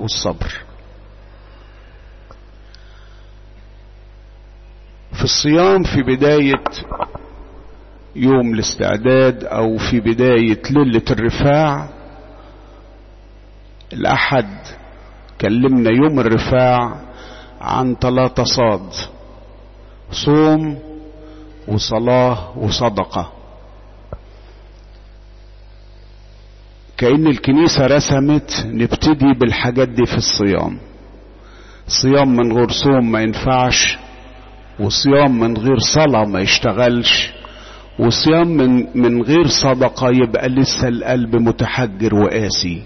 والصبر في الصيام في بداية يوم الاستعداد او في بداية ليلة الرفاع الاحد كلمنا يوم الرفاع عن ثلاثة صاد صوم وصلاة وصدقة كأن الكنيسة رسمت نبتدي بالحاجات دي في الصيام صيام من غير صوم ما ينفعش وصيام من غير صلاة ما يشتغلش وصيام من, من غير صدقة يبقى لسه القلب متحجر وقاسي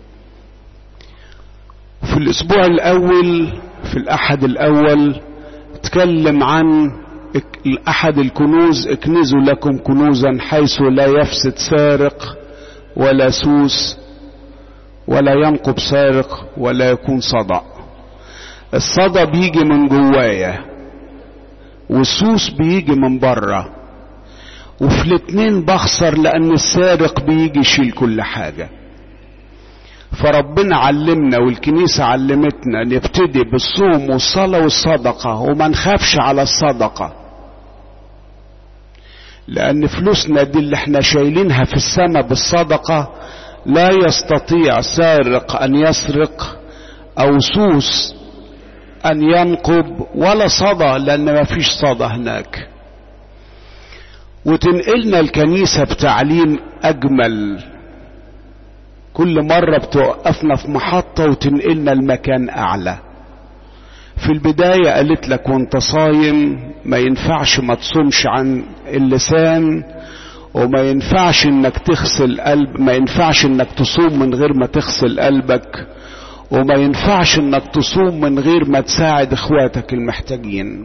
في الاسبوع الاول في الاحد الاول اتكلم عن احد الكنوز اكنزوا لكم كنوزا حيث لا يفسد سارق ولا سوس ولا ينقب سارق ولا يكون صدى الصدى بيجي من جوايا والسوس بيجي من بره وفي الاتنين بخسر لان السارق بيجي يشيل كل حاجه فربنا علمنا والكنيسة علمتنا نبتدي بالصوم والصلاة والصدقة وما نخافش على الصدقة لأن فلوسنا دي اللي احنا شايلينها في السماء بالصدقة لا يستطيع سارق أن يسرق أو سوس أن ينقب ولا صدى لأن ما فيش صدى هناك وتنقلنا الكنيسة بتعليم أجمل كل مرة بتوقفنا في محطة وتنقلنا المكان أعلى في البداية قالت لك وانت صايم ما ينفعش ما تصومش عن اللسان وما ينفعش انك تغسل قلب ما ينفعش انك تصوم من غير ما تغسل قلبك وما ينفعش انك تصوم من غير ما تساعد اخواتك المحتاجين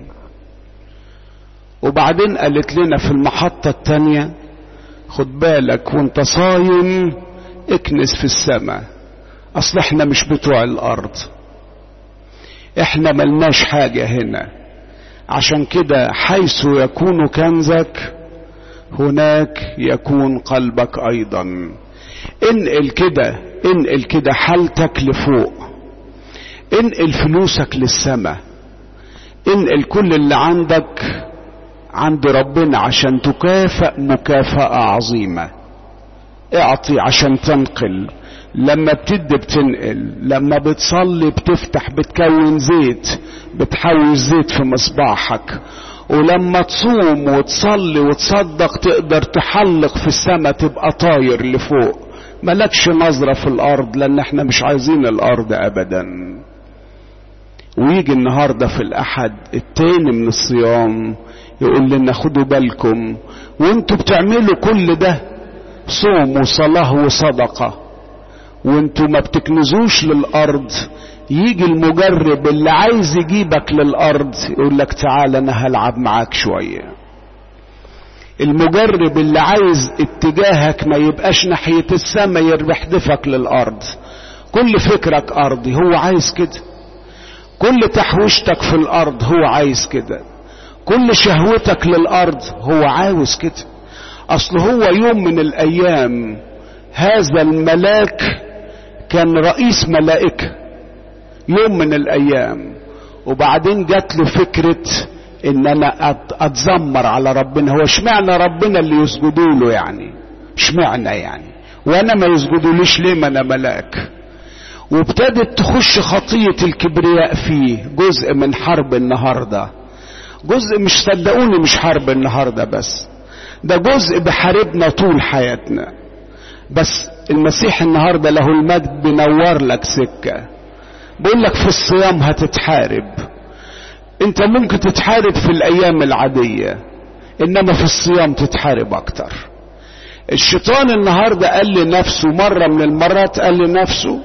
وبعدين قالت لنا في المحطة التانية خد بالك وانت صايم اكنس في السماء اصل احنا مش بتوع الارض احنا ملناش حاجة هنا عشان كده حيث يكون كنزك هناك يكون قلبك ايضا انقل كده انقل كده حالتك لفوق انقل فلوسك للسماء انقل كل اللي عندك عند ربنا عشان تكافئ مكافأة عظيمة اعطي عشان تنقل لما بتدي بتنقل لما بتصلي بتفتح بتكون زيت بتحوش زيت في مصباحك ولما تصوم وتصلي وتصدق تقدر تحلق في السماء تبقى طاير لفوق ملكش نظرة في الأرض لأن احنا مش عايزين الأرض أبدا ويجي النهاردة في الأحد التاني من الصيام يقول لنا خدوا بالكم وانتوا بتعملوا كل ده صوم وصلاة وصدقة وانتوا ما بتكنزوش للأرض يجي المجرب اللي عايز يجيبك للأرض يقول لك تعال أنا هلعب معاك شوية المجرب اللي عايز اتجاهك ما يبقاش ناحية السماء يحدفك للأرض كل فكرك أرضي هو عايز كده كل تحويشتك في الأرض هو عايز كده كل شهوتك للأرض هو عاوز كده أصل هو يوم من الأيام هذا الملاك كان رئيس ملائكة يوم من الأيام وبعدين جات له فكرة ان انا اتذمر على ربنا هو اشمعنى ربنا اللي يسجدوا له يعني اشمعنى يعني وانا ما يسجدوليش ليه ما انا ملاك وابتدت تخش خطية الكبرياء فيه جزء من حرب النهاردة جزء مش صدقوني مش حرب النهاردة بس ده جزء بحاربنا طول حياتنا بس المسيح النهاردة له المجد بينور لك سكة بيقول لك في الصيام هتتحارب انت ممكن تتحارب في الايام العادية انما في الصيام تتحارب اكتر الشيطان النهاردة قال لنفسه مرة من المرات قال لنفسه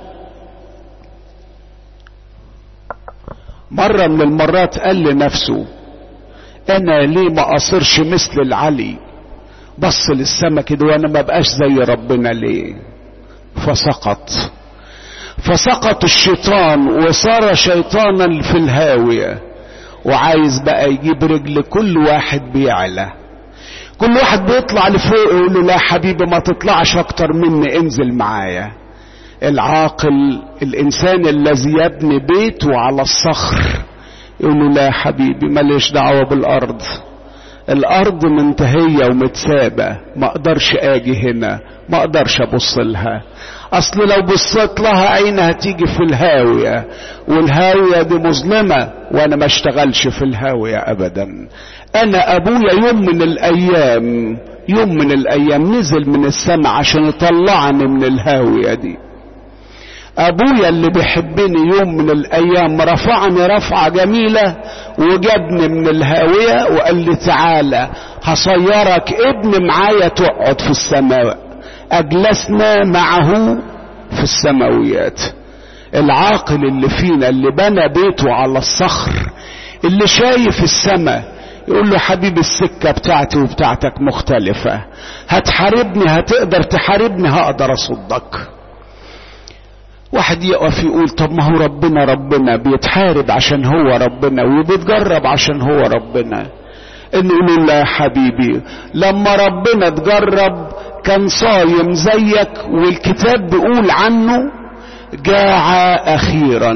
مرة من المرات قال لنفسه انا ليه ما اصيرش مثل العلي بص للسما كده وانا ما بقاش زي ربنا ليه فسقط فسقط الشيطان وصار شيطانا في الهاويه وعايز بقى يجيب رجل كل واحد بيعلى كل واحد بيطلع لفوق يقول له لا حبيبي ما تطلعش اكتر مني انزل معايا العاقل الانسان الذي يبني بيته على الصخر يقول له لا حبيبي ماليش دعوة بالارض الارض منتهية ومتسابة ما اقدرش اجي هنا ما اقدرش ابص لها اصل لو بصيت لها عين هتيجي في الهاوية والهاوية دي مظلمة وانا ما اشتغلش في الهاوية ابدا انا ابويا يوم من الايام يوم من الايام نزل من السماء عشان يطلعني من الهاوية دي ابويا اللي بيحبني يوم من الايام رفعني رفعة جميلة وجابني من الهاوية وقال لي تعالى هصيرك ابن معايا تقعد في السماء اجلسنا معه في السماويات العاقل اللي فينا اللي بنى بيته على الصخر اللي شايف السماء يقول له حبيبي السكة بتاعتي وبتاعتك مختلفة هتحاربني هتقدر تحاربني هقدر اصدك واحد يقف يقول طب ما هو ربنا ربنا بيتحارب عشان هو ربنا وبيتجرب عشان هو ربنا نقول له يا حبيبي لما ربنا اتجرب كان صايم زيك والكتاب بيقول عنه جاع اخيرا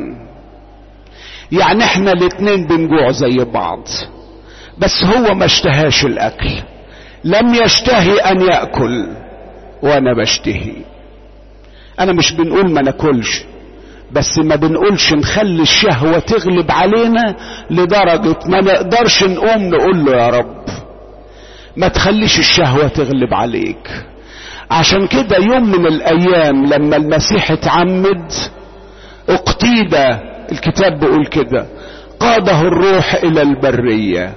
يعني احنا الاتنين بنجوع زي بعض بس هو ما اشتهاش الاكل لم يشتهي ان ياكل وانا بشتهي انا مش بنقول ما ناكلش بس ما بنقولش نخلي الشهوة تغلب علينا لدرجة ما نقدرش نقوم نقول له يا رب ما تخليش الشهوة تغلب عليك عشان كده يوم من الايام لما المسيح اتعمد اقتيد الكتاب بيقول كده قاده الروح الى البرية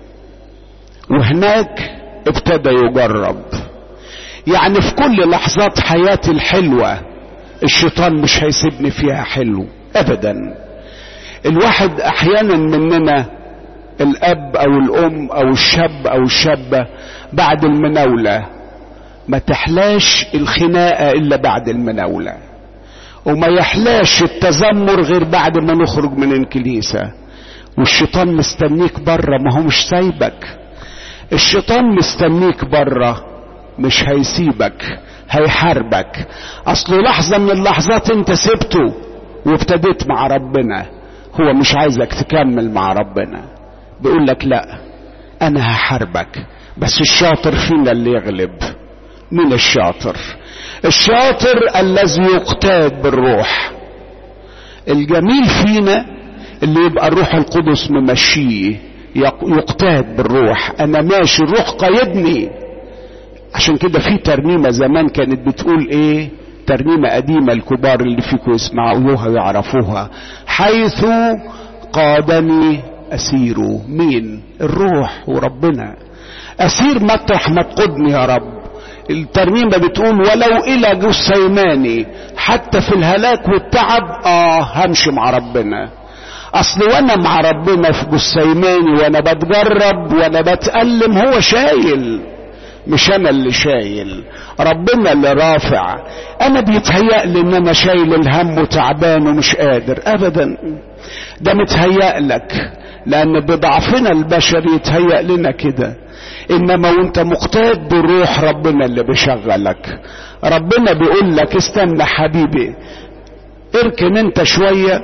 وهناك ابتدى يجرب يعني في كل لحظات حياتي الحلوة الشيطان مش هيسيبني فيها حلو ابدا الواحد احيانا مننا الاب او الام او الشاب او الشابة بعد المناولة ما تحلاش الخناقة الا بعد المناولة وما يحلاش التذمر غير بعد ما نخرج من الكنيسة والشيطان مستنيك بره ما هو مش سايبك الشيطان مستنيك بره مش هيسيبك هيحاربك اصله لحظة من اللحظات انت سبته وابتديت مع ربنا هو مش عايزك تكمل مع ربنا بيقول لك لا انا هحاربك بس الشاطر فينا اللي يغلب مين الشاطر الشاطر الذي يقتاد بالروح الجميل فينا اللي يبقى الروح القدس ممشيه يقتاد بالروح انا ماشي الروح قيدني عشان كده في ترنيمة زمان كانت بتقول ايه ترنيمة قديمة الكبار اللي فيكم يسمعوها ويعرفوها حيث قادني أسير مين الروح وربنا أسير مطرح ما تقودني يا رب الترنيمة بتقول ولو إلى جسيماني حتى في الهلاك والتعب آه همشي مع ربنا أصل وأنا مع ربنا في جسيماني وأنا بتجرب وأنا بتألم هو شايل مش انا اللي شايل ربنا اللي رافع انا بيتهيأ لي ان انا شايل الهم وتعبان ومش قادر ابدا ده متهيأ لك لان بضعفنا البشري يتهيأ لنا كده انما وانت مقتاد بالروح ربنا اللي بيشغلك ربنا بيقول لك استنى حبيبي اركن انت شوية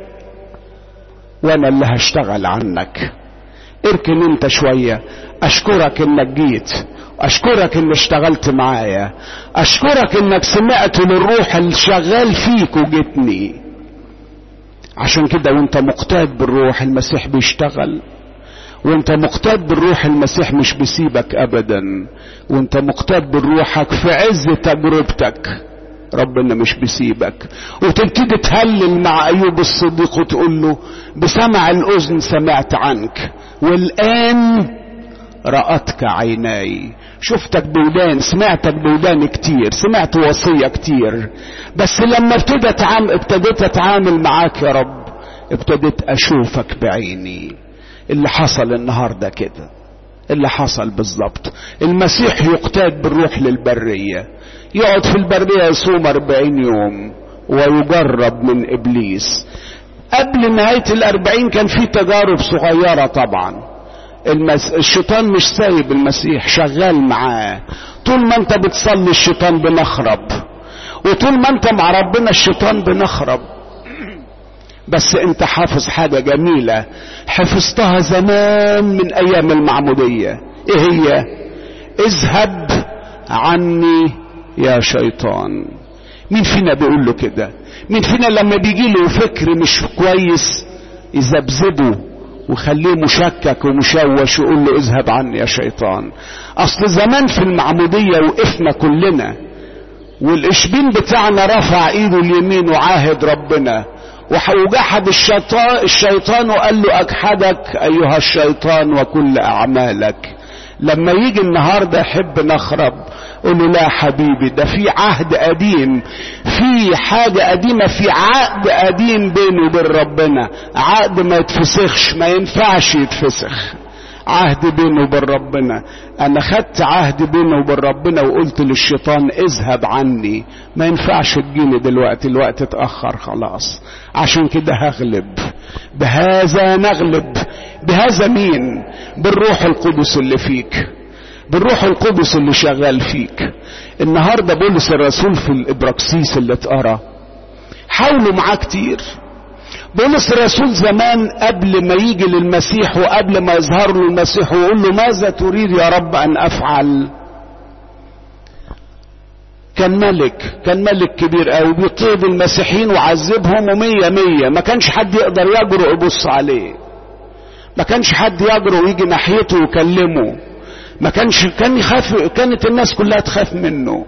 وانا اللي هشتغل عنك اركن انت شوية اشكرك انك جيت اشكرك ان اشتغلت معايا اشكرك انك سمعت للروح الشغال فيك وجتني عشان كده وانت مقتاد بالروح المسيح بيشتغل وانت مقتاد بالروح المسيح مش بيسيبك ابدا وانت مقتاد بروحك في عز تجربتك ربنا مش بيسيبك وتبتدي تهلل مع ايوب الصديق وتقول له بسمع الاذن سمعت عنك والان رأتك عيناي شفتك بودان سمعتك بودان كتير سمعت وصية كتير بس لما ابتديت اتعامل ابتديت اتعامل معاك يا رب ابتديت اشوفك بعيني اللي حصل النهاردة كده اللي حصل بالظبط المسيح يقتاد بالروح للبرية يقعد في البرية يصوم أربعين يوم ويجرب من إبليس قبل نهاية الأربعين كان في تجارب صغيرة طبعا المس... الشيطان مش سايب المسيح شغال معاه طول ما انت بتصلي الشيطان بنخرب وطول ما انت مع ربنا الشيطان بنخرب بس انت حافظ حاجة جميلة حفظتها زمان من ايام المعمودية ايه هي اذهب عني يا شيطان مين فينا بيقول له كده مين فينا لما بيجي له فكر مش كويس يذبذبه وخليه مشكك ومشوش ويقول له اذهب عني يا شيطان اصل زمان في المعمودية وقفنا كلنا والاشبين بتاعنا رفع ايده اليمين وعاهد ربنا وجحد الشيطان, الشيطان وقال له اجحدك ايها الشيطان وكل اعمالك لما يجي النهارده يحب نخرب قول له لا حبيبي ده في عهد قديم في حاجة قديمة في عقد قديم بينه وبين ربنا عقد ما يتفسخش ما ينفعش يتفسخ عهد بينه وبين ربنا انا خدت عهد بينه وبين ربنا وقلت للشيطان اذهب عني ما ينفعش تجيني دلوقتي الوقت اتأخر خلاص عشان كده هغلب بهذا نغلب بهذا مين بالروح القدس اللي فيك بالروح القدس اللي شغال فيك النهارده بولس الرسول في الابراكسيس اللي اتقرا حاولوا معاه كتير بولس الرسول زمان قبل ما يجي للمسيح وقبل ما يظهر له المسيح ويقول له ماذا تريد يا رب ان افعل كان ملك كان ملك كبير قوي بيطيب المسيحيين وعذبهم ومية مية ما كانش حد يقدر يجرؤ يبص عليه ما كانش حد يجرؤ ويجي ناحيته ويكلمه ما كانش كان يخاف كانت الناس كلها تخاف منه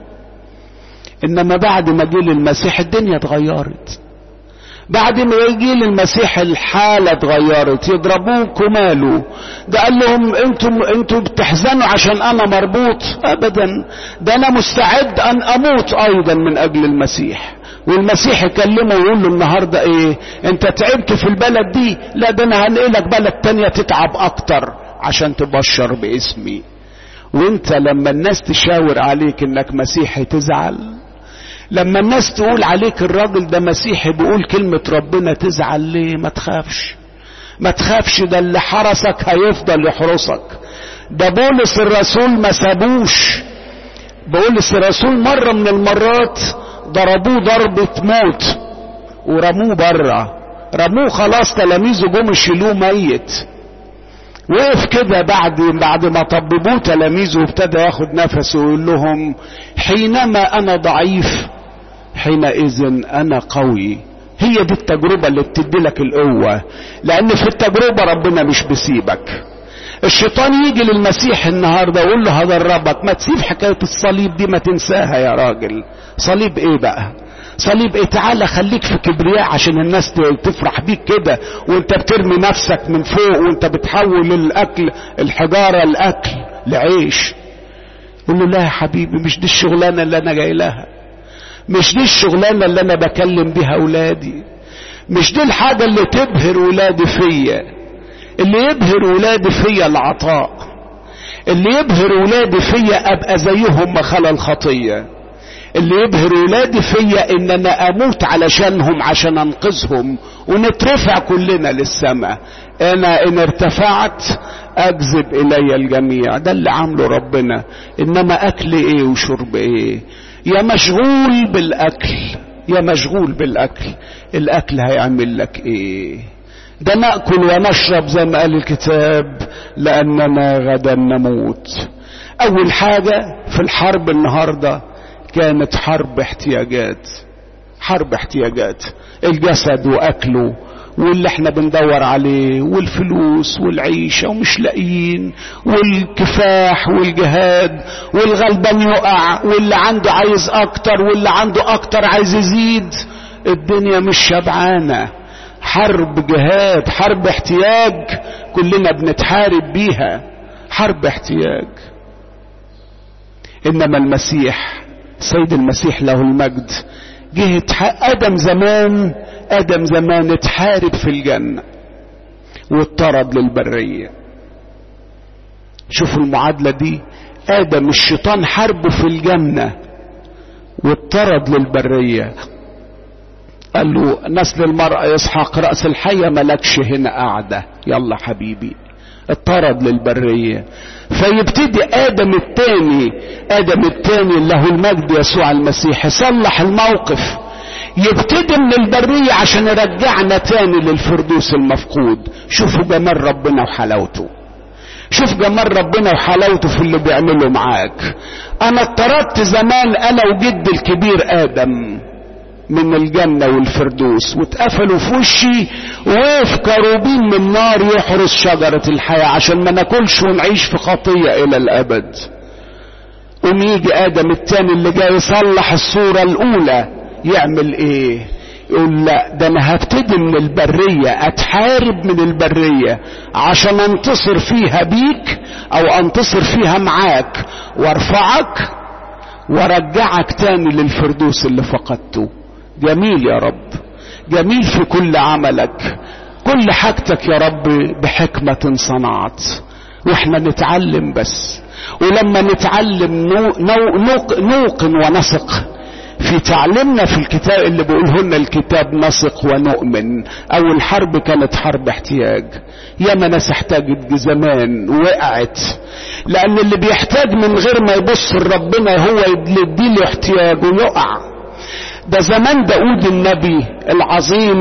انما بعد ما جه للمسيح الدنيا اتغيرت بعد ما يجي للمسيح الحالة اتغيرت يضربوه كماله ده قال لهم انتم انتم بتحزنوا عشان انا مربوط ابدا ده انا مستعد ان اموت ايضا من اجل المسيح والمسيح يكلمه ويقول له النهاردة ايه انت تعبت في البلد دي لا ده انا هنقلك بلد تانية تتعب اكتر عشان تبشر باسمي وانت لما الناس تشاور عليك انك مسيحي تزعل لما الناس تقول عليك الراجل ده مسيحي بيقول كلمة ربنا تزعل ليه ما تخافش ما تخافش ده اللي حرسك هيفضل يحرسك ده بولس الرسول ما سابوش بولس الرسول مرة من المرات ضربوه ضربة موت ورموه بره رموه خلاص تلاميذه جم يشيلوه ميت وقف كده بعد بعد ما طببوه تلاميذه وابتدى ياخد نفسه ويقول لهم حينما انا ضعيف حينئذ انا قوي هي دي التجربة اللي بتدي لك القوة لان في التجربة ربنا مش بيسيبك الشيطان يجي للمسيح النهاردة ويقول له هدربك ما تسيب حكاية الصليب دي ما تنساها يا راجل صليب ايه بقى صليب ايه تعالى خليك في كبرياء عشان الناس تفرح بيك كده وانت بترمي نفسك من فوق وانت بتحول الاكل الحجارة الاكل لعيش قول له لا يا حبيبي مش دي الشغلانة اللي انا جاي لها مش دي الشغلانة اللي انا بكلم بيها اولادي مش دي الحاجة اللي تبهر ولادي فيا اللي يبهر ولادي فيا العطاء اللي يبهر ولادي فيا ابقى زيهم ما خلا الخطيه اللي يبهر ولادي فيا ان انا اموت علشانهم عشان انقذهم ونترفع كلنا للسماء انا ان ارتفعت اجذب الي الجميع ده اللي عامله ربنا انما اكل ايه وشرب ايه يا مشغول بالاكل يا مشغول بالاكل الاكل هيعمل لك ايه ده ناكل ونشرب زي ما قال الكتاب لاننا غدا نموت اول حاجه في الحرب النهارده كانت حرب احتياجات حرب احتياجات الجسد واكله واللي احنا بندور عليه والفلوس والعيشة ومش لاقيين والكفاح والجهاد والغلبان يقع واللي عنده عايز اكتر واللي عنده اكتر عايز يزيد الدنيا مش شبعانة حرب جهاد حرب احتياج كلنا بنتحارب بيها حرب احتياج انما المسيح سيد المسيح له المجد جه ادم زمان ادم زمان اتحارب في الجنه واضطرد للبريه شوفوا المعادله دي ادم الشيطان حاربه في الجنه واضطرد للبريه قال له نسل المرأة يسحق رأس الحية ملكش هنا قاعدة يلا حبيبي اطرد للبرية فيبتدي ادم التاني ادم التاني اللي هو المجد يسوع المسيح يصلح الموقف يبتدي من البرية عشان يرجعنا تاني للفردوس المفقود شوفوا جمال ربنا وحلاوته شوف جمال ربنا وحلاوته في اللي بيعمله معاك انا اضطردت زمان انا وجدي الكبير ادم من الجنة والفردوس واتقفلوا في وشي وقف كروبين من نار يحرس شجرة الحياة عشان ما ناكلش ونعيش في خطية الى الابد قوم يجي ادم التاني اللي جاي يصلح الصورة الاولى يعمل ايه يقول لا ده انا هبتدي من البرية اتحارب من البرية عشان انتصر فيها بيك او انتصر فيها معاك وارفعك وارجعك تاني للفردوس اللي فقدته جميل يا رب جميل في كل عملك كل حاجتك يا رب بحكمة صنعت واحنا نتعلم بس ولما نتعلم نو نو نوقن ونثق في تعليمنا في الكتاب اللي بيقوله لنا الكتاب نثق ونؤمن او الحرب كانت حرب احتياج ياما ناس احتاجت زمان وقعت لان اللي بيحتاج من غير ما يبص لربنا هو اللي يديله احتياج ويقع ده زمان داود النبي العظيم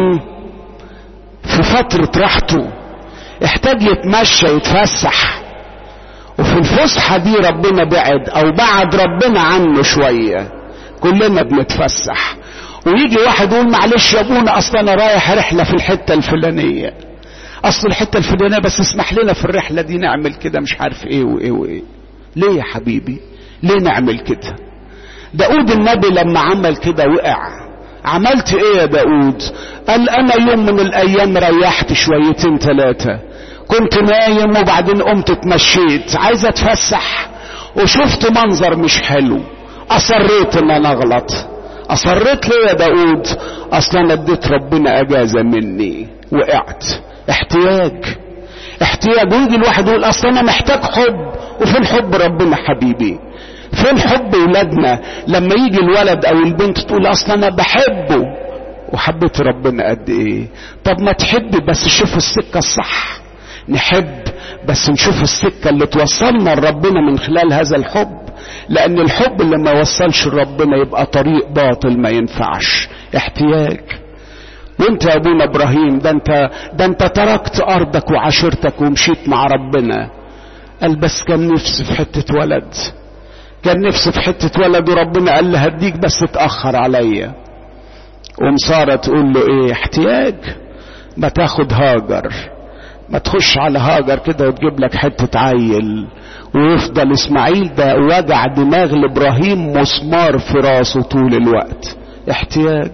في فترة راحته احتاج يتمشى يتفسح وفي الفسحة دي ربنا بعد او بعد ربنا عنه شوية كلنا بنتفسح ويجي واحد يقول معلش يا ابونا اصل انا رايح رحلة في الحتة الفلانية اصل الحتة الفلانية بس اسمح لنا في الرحلة دي نعمل كده مش عارف ايه وايه وايه ليه يا حبيبي ليه نعمل كده داود النبي لما عمل كده وقع عملت ايه يا داود قال انا يوم من الايام ريحت شويتين ثلاثة كنت نايم وبعدين قمت اتمشيت عايز اتفسح وشفت منظر مش حلو اصريت ان انا اغلط اصريت ليه يا داود اصلا انا اديت ربنا اجازة مني وقعت احتياج احتياج ويجي الواحد يقول اصلا انا محتاج حب وفين حب ربنا حبيبي فين حب ولادنا لما يجي الولد او البنت تقول اصلا انا بحبه وحبيت ربنا قد ايه طب ما تحب بس شوف السكة الصح نحب بس نشوف السكة اللي توصلنا لربنا من خلال هذا الحب لان الحب اللي ما يوصلش لربنا يبقى طريق باطل ما ينفعش احتياج وانت يا ابونا ابراهيم ده انت ده انت تركت ارضك وعشيرتك ومشيت مع ربنا قال بس كان نفسي في حتة ولد كان نفسي في حتة ولد وربنا قال لي هديك بس اتأخر عليا قوم سارة تقول له ايه احتياج ما تاخد هاجر ما تخش على هاجر كده وتجيب لك حتة عيل ويفضل اسماعيل ده وجع دماغ لابراهيم مسمار في راسه طول الوقت احتياج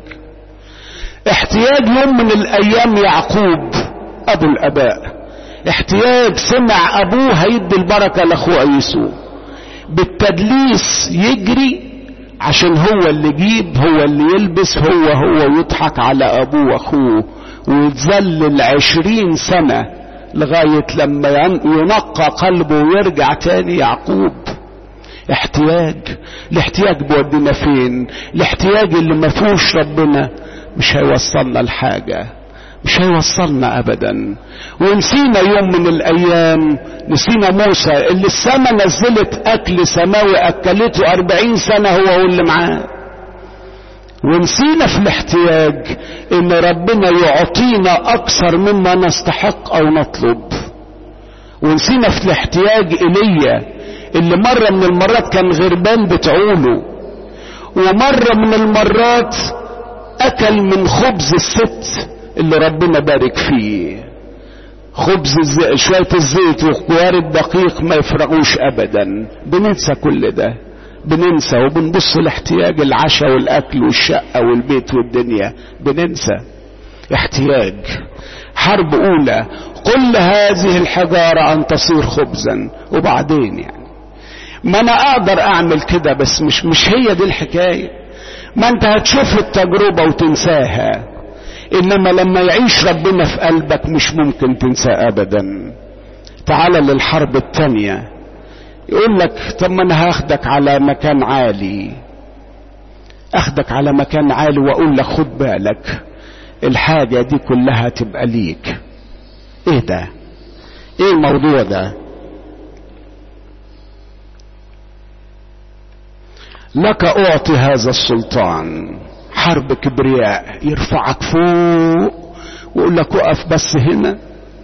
احتياج يوم من الايام يعقوب ابو الاباء احتياج سمع ابوه هيدي البركة لاخوه عيسو بالتدليس يجري عشان هو اللي يجيب هو اللي يلبس هو هو يضحك على ابوه واخوه ويتذلل عشرين سنة لغاية لما ينقى قلبه ويرجع تاني يعقوب احتياج الاحتياج بودينا فين الاحتياج اللي ما فيهوش ربنا مش هيوصلنا لحاجة مش هيوصلنا ابدا ونسينا يوم من الايام نسينا موسى اللي السماء نزلت اكل سماوي اكلته اربعين سنة هو واللي معاه ونسينا في الاحتياج ان ربنا يعطينا اكثر مما نستحق او نطلب ونسينا في الاحتياج ايليا اللي مرة من المرات كان غربان بتعوله ومرة من المرات اكل من خبز الست اللي ربنا بارك فيه خبز الزي... شوية الزيت وخوار الدقيق ما يفرقوش ابدا بننسى كل ده بننسى وبنبص لاحتياج العشاء والاكل والشقة والبيت والدنيا بننسى احتياج حرب اولى قل هذه الحجارة ان تصير خبزا وبعدين يعني ما انا اقدر اعمل كده بس مش مش هي دي الحكاية ما انت هتشوف التجربة وتنساها انما لما يعيش ربنا في قلبك مش ممكن تنساه ابدا تعال للحرب التانية يقول لك طب ما انا هاخدك على مكان عالي اخدك على مكان عالي واقول لك خد بالك الحاجة دي كلها تبقى ليك ايه ده ايه الموضوع ده لك اعطي هذا السلطان حرب كبرياء يرفعك فوق ويقول لك اقف بس هنا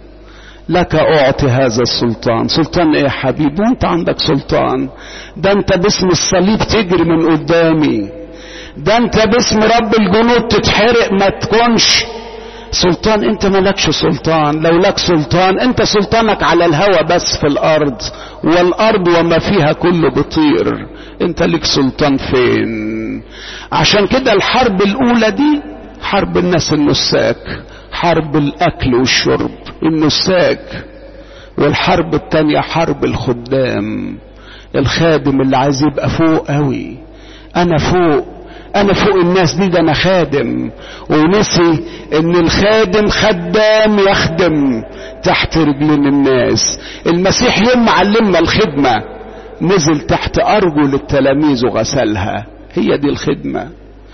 لك اعطي هذا السلطان سلطان ايه يا حبيبي وانت عندك سلطان ده انت باسم الصليب تجري من قدامي ده انت باسم رب الجنود تتحرق ما تكونش سلطان انت مالكش سلطان لو لك سلطان انت سلطانك على الهوى بس في الارض والارض وما فيها كله بطير انت لك سلطان فين عشان كده الحرب الاولى دي حرب الناس النساك حرب الاكل والشرب النساك والحرب التانية حرب الخدام الخادم اللي عايز يبقى فوق قوي انا فوق انا فوق الناس دي ده انا خادم ونسي ان الخادم خدام يخدم تحت رجلين الناس المسيح يوم ما علمنا الخدمة نزل تحت ارجل التلاميذ وغسلها هي دي الخدمة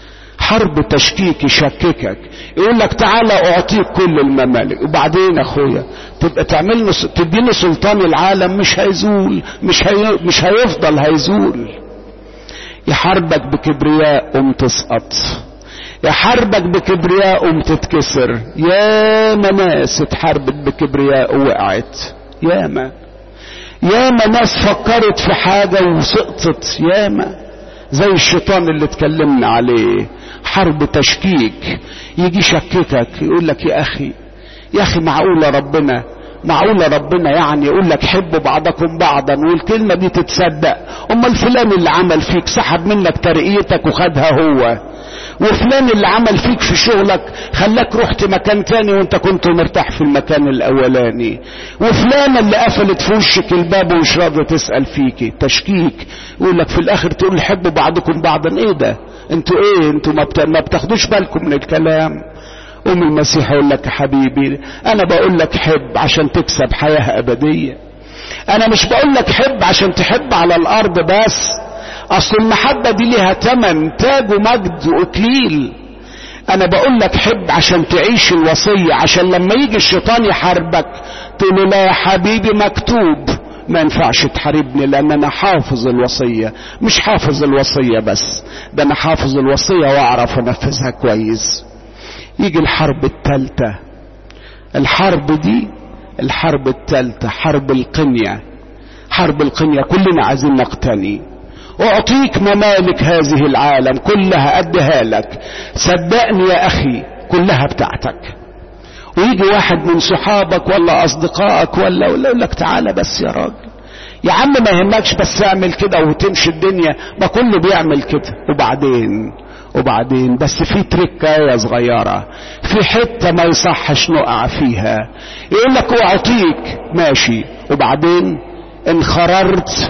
حرب تشكيك يشككك يقول لك تعالى اعطيك كل الممالك وبعدين اخويا تبقى تعمل تديني سلطان العالم مش هيزول مش هي مش هيفضل هيزول يحاربك بكبرياء قوم تسقط يحاربك بكبرياء قوم تتكسر ياما ناس اتحاربت بكبرياء ووقعت ياما ياما ناس فكرت في حاجة وسقطت ياما زي الشيطان اللي اتكلمنا عليه حرب تشكيك يجي يشككك يقول لك يا اخي يا اخي معقولة ربنا معقولة ربنا يعني يقول لك حبوا بعضكم بعضا والكلمة دي تتصدق اما الفلان اللي عمل فيك سحب منك ترقيتك وخدها هو وفلان اللي عمل فيك في شغلك خلاك رحت مكان تاني وانت كنت مرتاح في المكان الاولاني وفلان اللي قفلت في وشك الباب ومش راضية تسأل فيك تشكيك يقول لك في الاخر تقول حبوا بعضكم بعضا ايه ده انتوا ايه انتوا ما, بت... ما بتاخدوش بالكم من الكلام ام المسيح يقول لك يا حبيبي انا بقول لك حب عشان تكسب حياة ابدية انا مش بقول لك حب عشان تحب على الارض بس اصل المحبة دي ليها تمن تاج ومجد واكليل انا بقول لك حب عشان تعيش الوصية عشان لما يجي الشيطان يحاربك تقول له لا يا حبيبي مكتوب ما ينفعش تحاربني لان انا حافظ الوصية مش حافظ الوصية بس ده انا حافظ الوصية واعرف انفذها كويس يجي الحرب التالتة الحرب دي الحرب التالتة حرب القنية حرب القنية كلنا عايزين نقتني اعطيك ممالك هذه العالم كلها اديها لك صدقني يا اخي كلها بتاعتك ويجي واحد من صحابك ولا اصدقائك ولا ولا يقول لك تعالى بس يا راجل يا عم ما يهمكش بس اعمل كده وتمشي الدنيا ما كله بيعمل كده وبعدين وبعدين بس في تركاية صغيرة في حتة ما يصحش نقع فيها يقول لك اعطيك ماشي وبعدين انخررت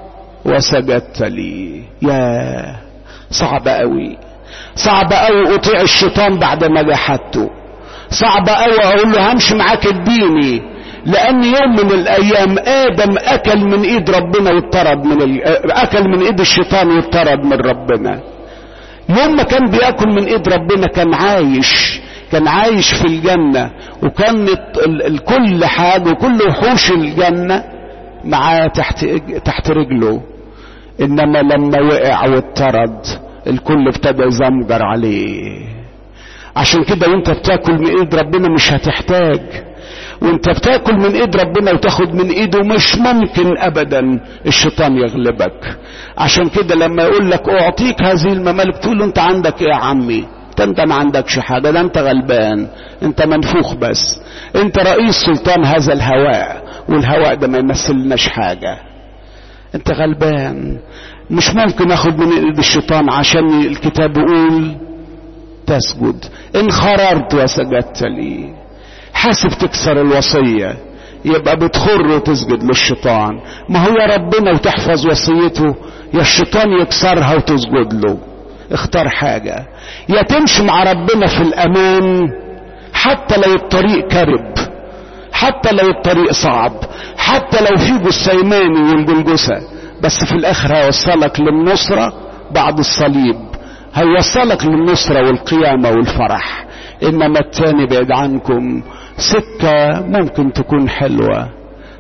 وسجدت لي يا صعب قوي صعب قوي اطيع الشيطان بعد ما جحدته صعب قوي اقول له همشي معاك اديني لان يوم من الايام ادم اكل من ايد ربنا واتطرد من ال... اكل من ايد الشيطان واتطرد من ربنا يوم ما كان بياكل من ايد ربنا كان عايش كان عايش في الجنة وكان كل حاجة وكل وحوش الجنة معاه تحت تحت رجله انما لما وقع واتطرد الكل ابتدى يزمجر عليه عشان كده وانت بتاكل من ايد ربنا مش هتحتاج وانت بتاكل من ايد ربنا وتاخد من ايده مش ممكن ابدا الشيطان يغلبك عشان كده لما يقول لك اعطيك هذه الممالك تقول له انت عندك ايه يا عمي انت ما عندكش حاجة ده انت غلبان انت منفوخ بس انت رئيس سلطان هذا الهواء والهواء ده ما يمثلناش حاجة انت غلبان مش ممكن اخد من ايد الشيطان عشان الكتاب يقول تسجد انخررت وسجدت لي حاسب تكسر الوصية يبقى بتخر وتسجد للشيطان ما هو يا ربنا وتحفظ وصيته يا الشيطان يكسرها وتسجد له اختار حاجة يا تمشي مع ربنا في الامان حتى لو الطريق كرب حتى لو الطريق صعب حتى لو في جسيماني والجلجسة بس في الاخر هيوصلك للنصرة بعد الصليب هيوصلك للنصرة والقيامة والفرح انما التاني بعيد عنكم سكة ممكن تكون حلوة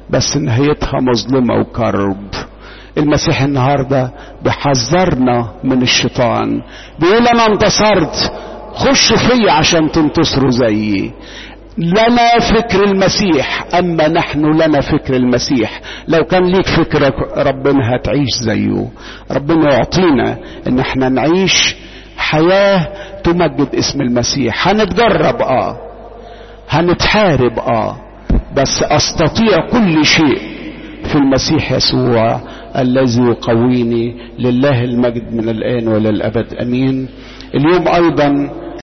بس نهايتها مظلمة وكرب المسيح النهاردة بيحذرنا من الشيطان بيقول انا انتصرت خشوا فيا عشان تنتصروا زيي لنا فكر المسيح اما نحن لنا فكر المسيح لو كان ليك فكر ربنا هتعيش زيه ربنا يعطينا ان احنا نعيش حياة تمجد اسم المسيح هنتجرب اه هنتحارب اه بس استطيع كل شيء في المسيح يسوع الذي يقويني لله المجد من الان والى الابد امين اليوم ايضا